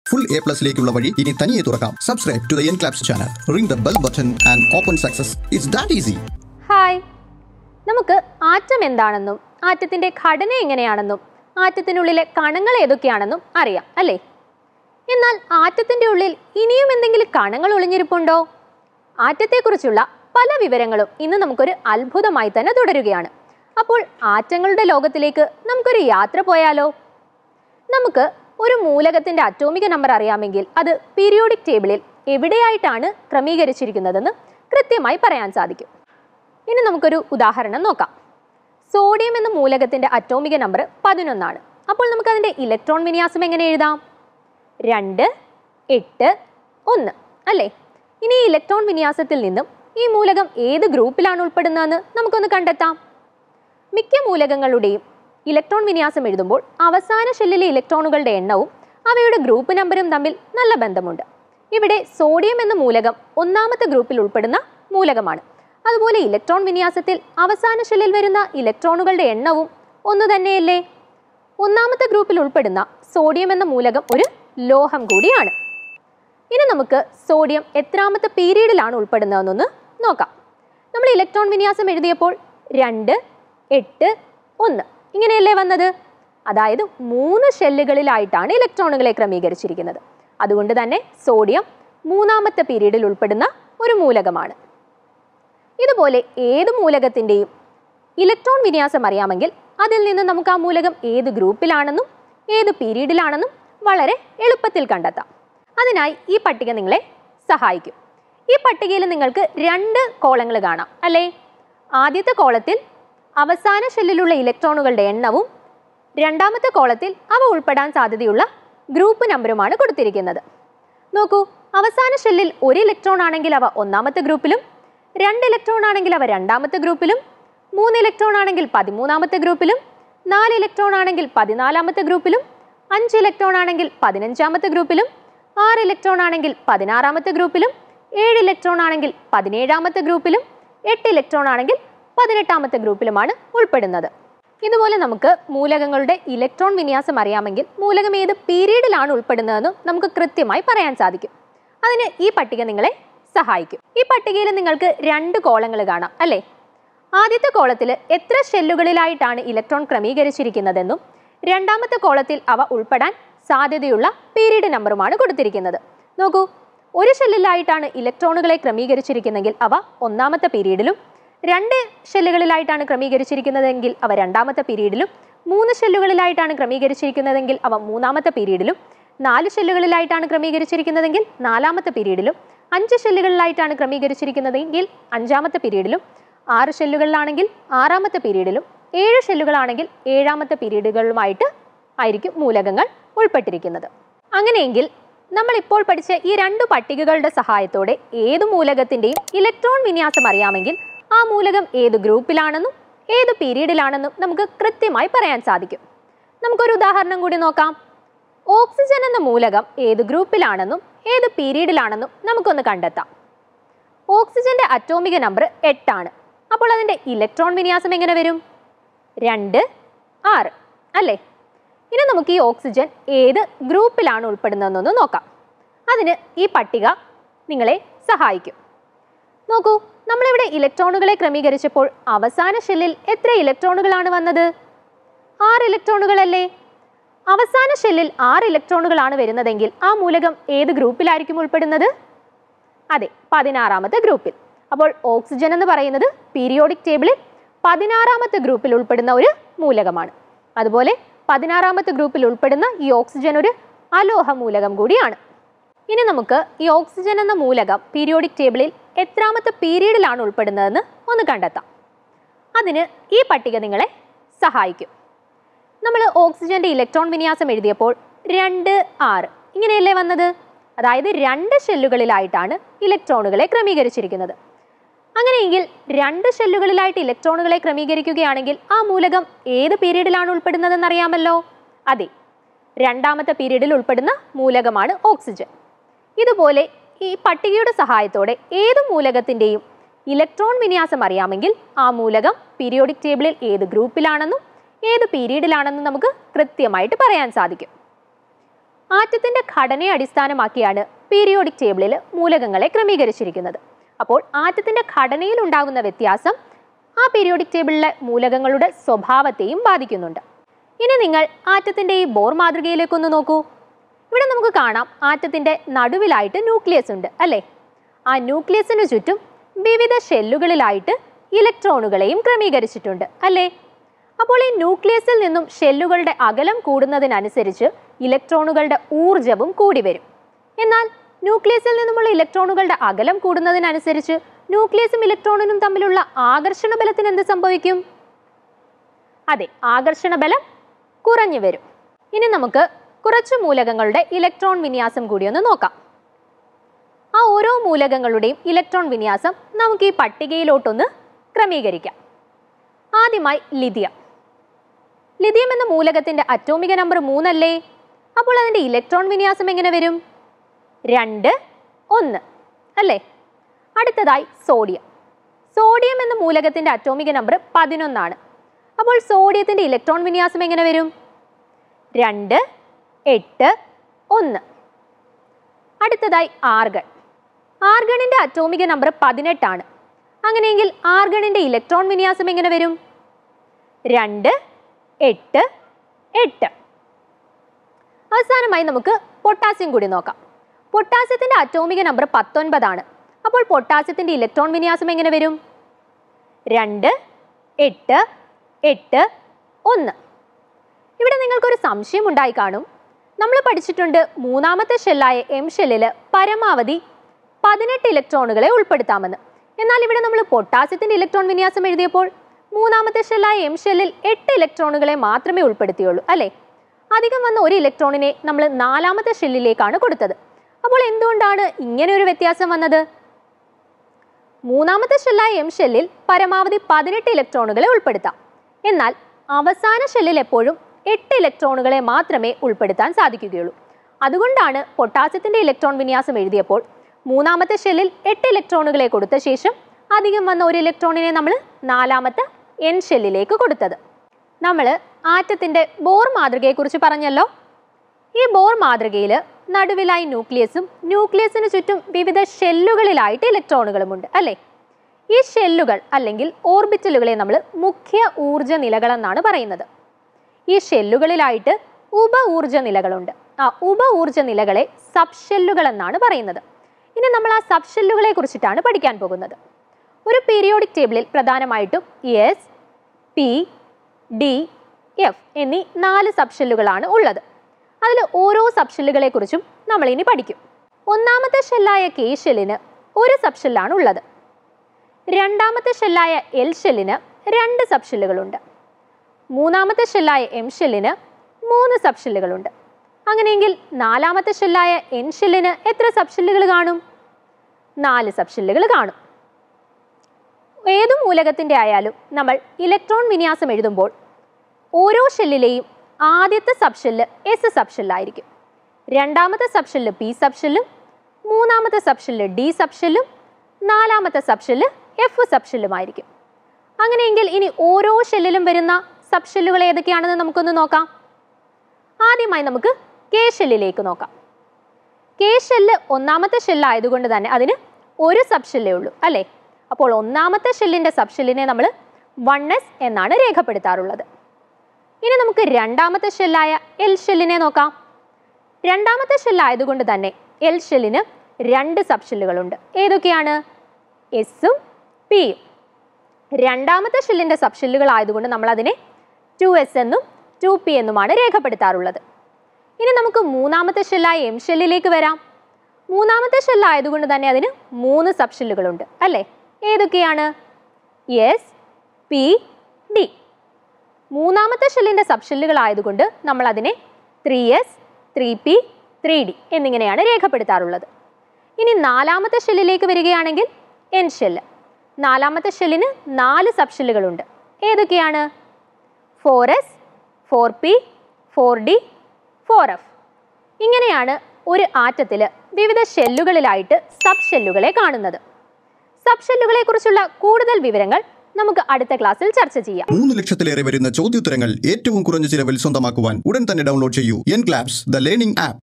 full A പ്ലസിലേക്കുള്ള വഴി ഇനി തനിയെ തുറക്കാം subscribe to the N claps channel ring the bell button and open success it's that easy hi നമുക്ക് atom എന്താണെന്നും ആറ്റത്തിന്റെ ഘടന എങ്ങനെയാണെന്നും ആറ്റത്തിനുള്ളിലെ കണങ്ങൾ ഏതൊക്കെയാണെന്നും അറിയാം അല്ലേ എന്നാൽ ആറ്റത്തിന്റെ ഉള്ളിൽ ഇനിയും എന്തെങ്കിലും കണങ്ങൾ ഒളിഞ്ഞിരിപ്പുണ്ടോ ആറ്റത്തെക്കുറിച്ചുള്ള പല വിവരങ്ങളും ഇന്ന് നമുക്കൊരു അത്ഭുതമായി തന്നെ തുടരുകയാണ് അപ്പോൾ ആറ്റങ്ങളുടെ ലോകത്തിലേക്ക് നമുക്കൊരു യാത്ര പോയാലോ നമുക്ക് ഒരു മൂലകത്തിന്റെ അറ്റോമിക നമ്പർ അറിയാമെങ്കിൽ അത് പീരിയോഡിക് ടേബിളിൽ എവിടെയായിട്ടാണ് ക്രമീകരിച്ചിരിക്കുന്നതെന്ന് കൃത്യമായി പറയാൻ സാധിക്കും ഇനി നമുക്കൊരു ഉദാഹരണം നോക്കാം സോഡിയം എന്ന മൂലകത്തിന്റെ അറ്റോമിക നമ്പർ പതിനൊന്നാണ് അപ്പോൾ നമുക്ക് അതിന്റെ ഇലക്ട്രോൺ വിന്യാസം എങ്ങനെ എഴുതാം രണ്ട് എട്ട് ഒന്ന് അല്ലേ ഇനി ഈ ഇലക്ട്രോൺ വിന്യാസത്തിൽ നിന്നും ഈ മൂലകം ഏത് ഗ്രൂപ്പിലാണ് ഉൾപ്പെടുന്നതെന്ന് നമുക്കൊന്ന് കണ്ടെത്താം മിക്ക മൂലകങ്ങളുടെയും ഇലക്ട്രോൺ വിന്യാസം എഴുതുമ്പോൾ അവസാന ഷെല്ലിലെ ഇലക്ട്രോണുകളുടെ എണ്ണവും അവയുടെ ഗ്രൂപ്പ് നമ്പറും തമ്മിൽ നല്ല ബന്ധമുണ്ട് ഇവിടെ സോഡിയം എന്ന മൂലകം ഒന്നാമത്തെ ഗ്രൂപ്പിൽ ഉൾപ്പെടുന്ന മൂലകമാണ് അതുപോലെ ഇലക്ട്രോൺ വിന്യാസത്തിൽ അവസാന ഷെല്ലിൽ വരുന്ന ഇലക്ട്രോണുകളുടെ എണ്ണവും ഒന്നു തന്നെയല്ലേ ഒന്നാമത്തെ ഗ്രൂപ്പിൽ ഉൾപ്പെടുന്ന സോഡിയം എന്ന മൂലകം ഒരു ലോഹം കൂടിയാണ് ഇനി നമുക്ക് സോഡിയം എത്രാമത്തെ പീരീഡിലാണ് ഉൾപ്പെടുന്നതെന്നൊന്ന് നോക്കാം നമ്മൾ ഇലക്ട്രോൺ വിന്യാസം എഴുതിയപ്പോൾ രണ്ട് എട്ട് ഒന്ന് ഇങ്ങനെയല്ലേ വന്നത് അതായത് മൂന്ന് ഷെല്ലുകളിലായിട്ടാണ് ഇലക്ട്രോണുകളെ ക്രമീകരിച്ചിരിക്കുന്നത് അതുകൊണ്ട് തന്നെ സോഡിയം മൂന്നാമത്തെ പീരീഡിൽ ഉൾപ്പെടുന്ന ഒരു മൂലകമാണ് ഇതുപോലെ ഏത് മൂലകത്തിൻ്റെയും ഇലക്ട്രോൺ വിന്യാസം അറിയാമെങ്കിൽ അതിൽ നിന്ന് നമുക്ക് ആ മൂലകം ഏത് ഗ്രൂപ്പിലാണെന്നും ഏത് പീരീഡിലാണെന്നും വളരെ എളുപ്പത്തിൽ കണ്ടെത്താം അതിനായി ഈ പട്ടിക നിങ്ങളെ സഹായിക്കും ഈ പട്ടികയിൽ നിങ്ങൾക്ക് രണ്ട് കോളങ്ങൾ കാണാം അല്ലേ ആദ്യത്തെ കോളത്തിൽ അവസാന ഷെല്ലിലുള്ള ഇലക്ട്രോണുകളുടെ എണ്ണവും രണ്ടാമത്തെ കോളത്തിൽ അവ ഉൾപ്പെടാൻ സാധ്യതയുള്ള ഗ്രൂപ്പ് നമ്പറുമാണ് കൊടുത്തിരിക്കുന്നത് നോക്കൂ അവസാന ഷെല്ലിൽ ഒരു ഇലക്ട്രോൺ ആണെങ്കിൽ അവ ഒന്നാമത്തെ ഗ്രൂപ്പിലും രണ്ട് ഇലക്ട്രോൺ ആണെങ്കിൽ അവ രണ്ടാമത്തെ ഗ്രൂപ്പിലും മൂന്ന് ഇലക്ട്രോൺ ആണെങ്കിൽ പതിമൂന്നാമത്തെ ഗ്രൂപ്പിലും നാല് ഇലക്ട്രോൺ ആണെങ്കിൽ പതിനാലാമത്തെ ഗ്രൂപ്പിലും അഞ്ച് ഇലക്ട്രോൺ ആണെങ്കിൽ പതിനഞ്ചാമത്തെ ഗ്രൂപ്പിലും ആറ് ഇലക്ട്രോൺ ആണെങ്കിൽ പതിനാറാമത്തെ ഗ്രൂപ്പിലും ഏഴ് ഇലക്ട്രോൺ ആണെങ്കിൽ പതിനേഴാമത്തെ ഗ്രൂപ്പിലും എട്ട് ഇലക്ട്രോൺ ആണെങ്കിൽ പതിനെട്ടാമത്തെ ഗ്രൂപ്പിലുമാണ് ഉൾപ്പെടുന്നത് ഇതുപോലെ നമുക്ക് മൂലകങ്ങളുടെ ഇലക്ട്രോൺ വിന്യാസം അറിയാമെങ്കിൽ മൂലകം ഏത് പീരീഡിലാണ് ഉൾപ്പെടുന്നതെന്നും നമുക്ക് കൃത്യമായി പറയാൻ സാധിക്കും അതിന് ഈ പട്ടിക നിങ്ങളെ സഹായിക്കും ഈ പട്ടികയിൽ നിങ്ങൾക്ക് രണ്ട് കോളങ്ങൾ കാണാം അല്ലേ ആദ്യത്തെ കോളത്തിൽ എത്ര ഷെല്ലുകളിലായിട്ടാണ് ഇലക്ട്രോൺ ക്രമീകരിച്ചിരിക്കുന്നതെന്നും രണ്ടാമത്തെ കോളത്തിൽ അവ ഉൾപ്പെടാൻ സാധ്യതയുള്ള പീരീഡ് നമ്പറുമാണ് കൊടുത്തിരിക്കുന്നത് നോക്കൂ ഒരു ഷെല്ലിലായിട്ടാണ് ഇലക്ട്രോണുകളെ ക്രമീകരിച്ചിരിക്കുന്നെങ്കിൽ അവ ഒന്നാമത്തെ പീരീഡിലും രണ്ട് ഷെല്ലുകളിലായിട്ടാണ് ക്രമീകരിച്ചിരിക്കുന്നതെങ്കിൽ അവ രണ്ടാമത്തെ പീരീഡിലും മൂന്ന് ഷെല്ലുകളിലായിട്ടാണ് ക്രമീകരിച്ചിരിക്കുന്നതെങ്കിൽ അവ മൂന്നാമത്തെ പീരീഡിലും നാല് ഷെല്ലുകളിലായിട്ടാണ് ക്രമീകരിച്ചിരിക്കുന്നതെങ്കിൽ നാലാമത്തെ പീരീഡിലും അഞ്ച് ഷെല്ലുകളിലായിട്ടാണ് ക്രമീകരിച്ചിരിക്കുന്നതെങ്കിൽ അഞ്ചാമത്തെ പീരീഡിലും ആറ് ഷെല്ലുകളിലാണെങ്കിൽ ആറാമത്തെ പീരീഡിലും ഏഴ് ഷെല്ലുകളാണെങ്കിൽ ഏഴാമത്തെ പീരീഡുകളുമായിട്ട് ആയിരിക്കും മൂലകങ്ങൾ ഉൾപ്പെട്ടിരിക്കുന്നത് അങ്ങനെയെങ്കിൽ നമ്മൾ ഇപ്പോൾ പഠിച്ച ഈ രണ്ട് പട്ടികകളുടെ സഹായത്തോടെ ഏത് മൂലകത്തിന്റെയും ഇലക്ട്രോൺ വിന്യാസം അറിയാമെങ്കിൽ ആ മൂലകം ഏത് ഗ്രൂപ്പിലാണെന്നും ഏത് പീരീഡിലാണെന്നും നമുക്ക് കൃത്യമായി പറയാൻ സാധിക്കും നമുക്കൊരു ഉദാഹരണം കൂടി നോക്കാം ഓക്സിജൻ എന്ന മൂലകം ഏത് ഗ്രൂപ്പിലാണെന്നും ഏത് പീരീഡിലാണെന്നും നമുക്കൊന്ന് കണ്ടെത്താം ഓക്സിജന്റെ അറ്റോമിക നമ്പർ എട്ടാണ് അപ്പോൾ അതിന്റെ ഇലക്ട്രോൺ വിന്യാസം എങ്ങനെ വരും രണ്ട് ആറ് അല്ലേ ഇനി നമുക്ക് ഈ ഓക്സിജൻ ഏത് ഗ്രൂപ്പിലാണ് ഉൾപ്പെടുന്നതെന്നൊന്ന് നോക്കാം അതിന് ഈ പട്ടിക നിങ്ങളെ സഹായിക്കും നോക്കൂ നമ്മളിവിടെ ഇലക്ട്രോണുകളെ ക്രമീകരിച്ചപ്പോൾ അവസാന ഷെല്ലിൽ എത്ര ഇലക്ട്രോണുകളാണ് വന്നത് ആറ് ഇലക്ട്രോണുകളല്ലേ അവസാന ഷെല്ലിൽ ആറ് ഇലക്ട്രോണുകളാണ് വരുന്നതെങ്കിൽ ആ മൂലകം ഏത് ഗ്രൂപ്പിലായിരിക്കും ഉൾപ്പെടുന്നത് അതെ പതിനാറാമത്തെ ഗ്രൂപ്പിൽ അപ്പോൾ ഓക്സിജൻ എന്ന് പറയുന്നത് പീരിയോഡിക് ടേബിളിൽ പതിനാറാമത്തെ ഗ്രൂപ്പിൽ ഉൾപ്പെടുന്ന ഒരു മൂലകമാണ് അതുപോലെ പതിനാറാമത്തെ ഗ്രൂപ്പിൽ ഉൾപ്പെടുന്ന ഈ ഓക്സിജൻ ഒരു അലോഹ മൂലകം കൂടിയാണ് ഇനി നമുക്ക് ഈ ഓക്സിജൻ എന്ന മൂലകം പീരിയോഡിക് ടേബിളിൽ എത്രാമത്തെ പീരീഡിലാണ് ഉൾപ്പെടുന്നതെന്ന് ഒന്ന് കണ്ടെത്താം അതിന് ഈ പട്ടിക നിങ്ങളെ സഹായിക്കും നമ്മൾ ഓക്സിജന്റെ ഇലക്ട്രോൺ വിന്യാസം എഴുതിയപ്പോൾ രണ്ട് ആറ് ഇങ്ങനെയല്ലേ വന്നത് അതായത് രണ്ട് ഷെല്ലുകളിലായിട്ടാണ് ഇലക്ട്രോണുകളെ ക്രമീകരിച്ചിരിക്കുന്നത് അങ്ങനെയെങ്കിൽ രണ്ട് ഷെല്ലുകളിലായിട്ട് ഇലക്ട്രോണുകളെ ക്രമീകരിക്കുകയാണെങ്കിൽ ആ മൂലകം ഏത് പീരീഡിലാണ് ഉൾപ്പെടുന്നതെന്ന് അറിയാമല്ലോ അതെ രണ്ടാമത്തെ പീരീഡിൽ ഉൾപ്പെടുന്ന മൂലകമാണ് ഓക്സിജൻ ഇതുപോലെ ഈ പട്ടികയുടെ സഹായത്തോടെ ഏത് മൂലകത്തിൻ്റെയും ഇലക്ട്രോൺ വിന്യാസം അറിയാമെങ്കിൽ ആ മൂലകം പീരിയോഡിക് ടേബിളിൽ ഏത് ഗ്രൂപ്പിലാണെന്നും ഏത് പീരീഡിലാണെന്നും നമുക്ക് കൃത്യമായിട്ട് പറയാൻ സാധിക്കും ആറ്റത്തിന്റെ ഘടനയെ അടിസ്ഥാനമാക്കിയാണ് പീരിയോഡിക് ടേബിളിൽ മൂലകങ്ങളെ ക്രമീകരിച്ചിരിക്കുന്നത് അപ്പോൾ ആറ്റത്തിന്റെ ഘടനയിൽ ഉണ്ടാകുന്ന വ്യത്യാസം ആ പീരിയോഡിക് ടേബിളിലെ മൂലകങ്ങളുടെ സ്വഭാവത്തെയും ബാധിക്കുന്നുണ്ട് ഇനി നിങ്ങൾ ആറ്റത്തിന്റെ ഈ ബോർ മാതൃകയിലേക്കൊന്ന് നോക്കൂ ഇവിടെ നമുക്ക് കാണാം ആറ്റത്തിന്റെ നടുവിലായിട്ട് ന്യൂക്ലിയസ് ഉണ്ട് അല്ലേ ആ ന്യൂക്ലിയസിന് ചുറ്റും വിവിധ ഷെല്ലുകളിലായിട്ട് ഇലക്ട്രോണുകളെയും ക്രമീകരിച്ചിട്ടുണ്ട് അല്ലേ അപ്പോൾ ഈ ന്യൂക്ലിയസിൽ നിന്നും ഷെല്ലുകളുടെ അകലം കൂടുന്നതിനനുസരിച്ച് ഇലക്ട്രോണുകളുടെ ഊർജവും കൂടി വരും എന്നാൽ ന്യൂക്ലിയസിൽ നിന്നുമുള്ള ഇലക്ട്രോണുകളുടെ അകലം കൂടുന്നതിനനുസരിച്ച് ന്യൂക്ലിയസും ഇലക്ട്രോണിനും തമ്മിലുള്ള ആകർഷണ ബലത്തിന് എന്ത് സംഭവിക്കും അതെ ആകർഷണ ബലം കുറഞ്ഞു വരും ഇനി നമുക്ക് കുറച്ച് മൂലകങ്ങളുടെ ഇലക്ട്രോൺ വിന്യാസം കൂടി ഒന്ന് നോക്കാം ആ ഓരോ മൂലകങ്ങളുടെയും ഇലക്ട്രോൺ വിന്യാസം നമുക്ക് ഈ പട്ടികയിലോട്ടൊന്ന് ക്രമീകരിക്കാം ആദ്യമായി ലിഥിയം ലിഥിയം എന്ന മൂലകത്തിന്റെ അറ്റോമിക നമ്പർ മൂന്നല്ലേ അപ്പോൾ അതിന്റെ ഇലക്ട്രോൺ വിന്യാസം എങ്ങനെ വരും രണ്ട് ഒന്ന് അല്ലേ അടുത്തതായി സോഡിയം സോഡിയം എന്ന മൂലകത്തിന്റെ അറ്റോമിക നമ്പർ പതിനൊന്നാണ് അപ്പോൾ സോഡിയത്തിന്റെ ഇലക്ട്രോൺ വിന്യാസം എങ്ങനെ വരും രണ്ട് എട്ട് ഒന്ന് അടുത്തതായി ആർഗൺ ആർഗണിന്റെ അറ്റോമിക നമ്പർ പതിനെട്ടാണ് അങ്ങനെയെങ്കിൽ ആർഗണിന്റെ ഇലക്ട്രോൺ വിന്യാസം എങ്ങനെ വരും രണ്ട് എട്ട് എട്ട് അവസാനമായി നമുക്ക് പൊട്ടാസ്യം കൂടി നോക്കാം പൊട്ടാസ്യത്തിന്റെ അറ്റോമിക നമ്പർ പത്തൊൻപതാണ് അപ്പോൾ പൊട്ടാസ്യത്തിന്റെ ഇലക്ട്രോൺ വിന്യാസം എങ്ങനെ വരും രണ്ട് എട്ട് എട്ട് ഒന്ന് ഇവിടെ നിങ്ങൾക്കൊരു സംശയം ഉണ്ടായി കാണും നമ്മൾ പഠിച്ചിട്ടുണ്ട് മൂന്നാമത്തെ ഷെല്ലായ എം ഷെല്ലിൽ പരമാവധി പതിനെട്ട് ഇലക്ട്രോണുകളെ ഉൾപ്പെടുത്താമെന്ന് എന്നാൽ ഇവിടെ നമ്മൾ പൊട്ടാസ്യത്തിന്റെ ഇലക്ട്രോൺ വിന്യാസം എഴുതിയപ്പോൾ മൂന്നാമത്തെ ഷെല്ലായ എം ഷെല്ലിൽ എട്ട് ഇലക്ട്രോണുകളെ മാത്രമേ ഉൾപ്പെടുത്തിയുള്ളൂ അല്ലേ അധികം വന്ന ഒരു ഇലക്ട്രോണിനെ നമ്മൾ നാലാമത്തെ ഷെല്ലിലേക്കാണ് കൊടുത്തത് അപ്പോൾ എന്തുകൊണ്ടാണ് ഇങ്ങനെ ഒരു വ്യത്യാസം വന്നത് മൂന്നാമത്തെ ഷെല്ലായ എം ഷെല്ലിൽ പരമാവധി പതിനെട്ട് ഇലക്ട്രോണുകളെ ഉൾപ്പെടുത്താം എന്നാൽ അവസാന ഷെല്ലിൽ എപ്പോഴും എട്ട് ഇലക്ട്രോണുകളെ മാത്രമേ ഉൾപ്പെടുത്താൻ സാധിക്കുകയുള്ളൂ അതുകൊണ്ടാണ് പൊട്ടാസ്യത്തിന്റെ ഇലക്ട്രോൺ വിന്യാസം എഴുതിയപ്പോൾ മൂന്നാമത്തെ ഷെല്ലിൽ എട്ട് ഇലക്ട്രോണുകളെ കൊടുത്ത ശേഷം അധികം വന്ന ഒരു ഇലക്ട്രോണിനെ നമ്മൾ നാലാമത്തെ എൻ ഷെല്ലിലേക്ക് കൊടുത്തത് നമ്മൾ ആറ്റത്തിന്റെ ബോർ മാതൃകയെക്കുറിച്ച് പറഞ്ഞല്ലോ ഈ ബോർ മാതൃകയിൽ നടുവിലായി ന്യൂക്ലിയസും ന്യൂക്ലിയസിന് ചുറ്റും വിവിധ ഷെല്ലുകളിലായിട്ട് ഇലക്ട്രോണുകളുമുണ്ട് അല്ലേ ഈ ഷെല്ലുകൾ അല്ലെങ്കിൽ ഓർബിറ്റലുകളെ നമ്മൾ മുഖ്യ ഊർജ നിലകളെന്നാണ് പറയുന്നത് ഈ ഷെല്ലുകളിലായിട്ട് ഉപ ഊർജ നിലകളുണ്ട് ആ ഉപ ഊർജ നിലകളെ സബ് ഷെല്ലുകൾ എന്നാണ് പറയുന്നത് ഇനി നമ്മൾ ആ സബ് ഷെല്ലുകളെ കുറിച്ചിട്ടാണ് പഠിക്കാൻ പോകുന്നത് ഒരു പീരിയോഡിക് ടേബിളിൽ പ്രധാനമായിട്ടും എസ് പി ഡി എഫ് എന്നീ നാല് സബ് ഷെല്ലുകളാണ് ഉള്ളത് അതിൽ ഓരോ സബ് ഷെല്ലുകളെ കുറിച്ചും നമ്മൾ ഇനി പഠിക്കും ഒന്നാമത്തെ ഷെല്ലായ കെ ഷെല്ലിന് ഒരു സബ് ഷെല്ലാണ് ഉള്ളത് രണ്ടാമത്തെ ഷെല്ലായ എൽ ഷെല്ലിന് രണ്ട് സബ് ഷെല്ലുകളുണ്ട് മൂന്നാമത്തെ ഷെല്ലായ എം ഷെല്ലിന് മൂന്ന് സബ് ഷെല്ലുകളുണ്ട് അങ്ങനെയെങ്കിൽ നാലാമത്തെ ഷെല്ലായ എൻ ഷെല്ലിന് എത്ര സബ് ഷെല്ലുകൾ കാണും നാല് സബ് ഷെല്ലുകൾ കാണും ഏതു മൂലകത്തിന്റെ ആയാലും നമ്മൾ ഇലക്ട്രോൺ വിന്യാസം എഴുതുമ്പോൾ ഓരോ ഷെല്ലിലെയും ആദ്യത്തെ സബ് ഷെല്ല് എസ് സബ് ഷെല്ലായിരിക്കും രണ്ടാമത്തെ സബ് ഷെല്ല് പി സബ് ഷെല്ലും മൂന്നാമത്തെ സബ് ഷെല്ല് ഡി സബ് ഷെല്ലും നാലാമത്തെ സബ് ഷെല്ല് എഫ് സബ് ഷെല്ലുമായിരിക്കും അങ്ങനെയെങ്കിൽ ഇനി ഓരോ ഷെല്ലിലും വരുന്ന സബ് ഷെല്ലുകൾ ഏതൊക്കെയാണെന്ന് നമുക്കൊന്ന് നോക്കാം ആദ്യമായി നമുക്ക് കെ ഷെല്ലിലേക്ക് നോക്കാം കെ ഷെല്ല് ഒന്നാമത്തെ ഷെല്ല് ആയതുകൊണ്ട് തന്നെ അതിന് ഒരു സബ് ഷെല്ലേ ഉള്ളൂ അല്ലേ അപ്പോൾ ഒന്നാമത്തെ ഷെല്ലിന്റെ സബ് ഷെല്ലിനെ നമ്മൾ വൺ എസ് എന്നാണ് രേഖപ്പെടുത്താറുള്ളത് ഇനി നമുക്ക് രണ്ടാമത്തെ ഷെല്ലായ എൽ ഷെല്ലിനെ നോക്കാം രണ്ടാമത്തെ ഷെല്ല് ആയതുകൊണ്ട് തന്നെ എൽ ഷെല്ലിന് രണ്ട് സബ് ഷെല്ലുകളുണ്ട് ഏതൊക്കെയാണ് എസും പിയും രണ്ടാമത്തെ ഷെല്ലിന്റെ സബ് ഷെല്ലുകൾ ആയതുകൊണ്ട് നമ്മൾ അതിനെ ടു എസ് എന്നും ടു പി എന്നുമാണ് രേഖപ്പെടുത്താറുള്ളത് ഇനി നമുക്ക് മൂന്നാമത്തെ ഷെല്ലായ എം ഷെല്ലിലേക്ക് വരാം മൂന്നാമത്തെ ഷെല്ല് ആയതുകൊണ്ട് തന്നെ അതിന് മൂന്ന് സബ് ഷെല്ലുകളുണ്ട് അല്ലേ ഏതൊക്കെയാണ് എസ് പി ഡി മൂന്നാമത്തെ ഷെല്ലിന്റെ സബ് ഷെല്ലുകൾ ആയതുകൊണ്ട് നമ്മൾ അതിനെ three S three P three D എന്നിങ്ങനെയാണ് രേഖപ്പെടുത്താറുള്ളത് ഇനി നാലാമത്തെ ഷെല്ലിലേക്ക് വരികയാണെങ്കിൽ എൻ ഷെല്ല് നാലാമത്തെ ഷെല്ലിന് നാല് സബ് ഷെല്ലുകളുണ്ട് ഏതൊക്കെയാണ് four S four P four D four F ഇങ്ങനെയാണ് ഒരു ആറ്റത്തിൽ വിവിധ ഷെല്ലുകളിലായിട്ട് സബ് ഷെല്ലുകളെ കാണുന്നത് സബ് ഷെല്ലുകളെ കുറിച്ചുള്ള കൂടുതൽ വിവരങ്ങൾ നമുക്ക് അടുത്ത ക്ലാസ്സിൽ ചർച്ച ചെയ്യാം മൂന്ന് ലക്ഷത്തിലേറെ വരുന്ന ചോദ്യോത്തരങ്ങൾ ഏറ്റവും കുറഞ്ഞ ചിലവിൽ സ്വന്തമാക്കുവാൻ ഉടൻ തന്നെ ഡൗൺലോഡ് ചെയ്യൂ N claps the learning app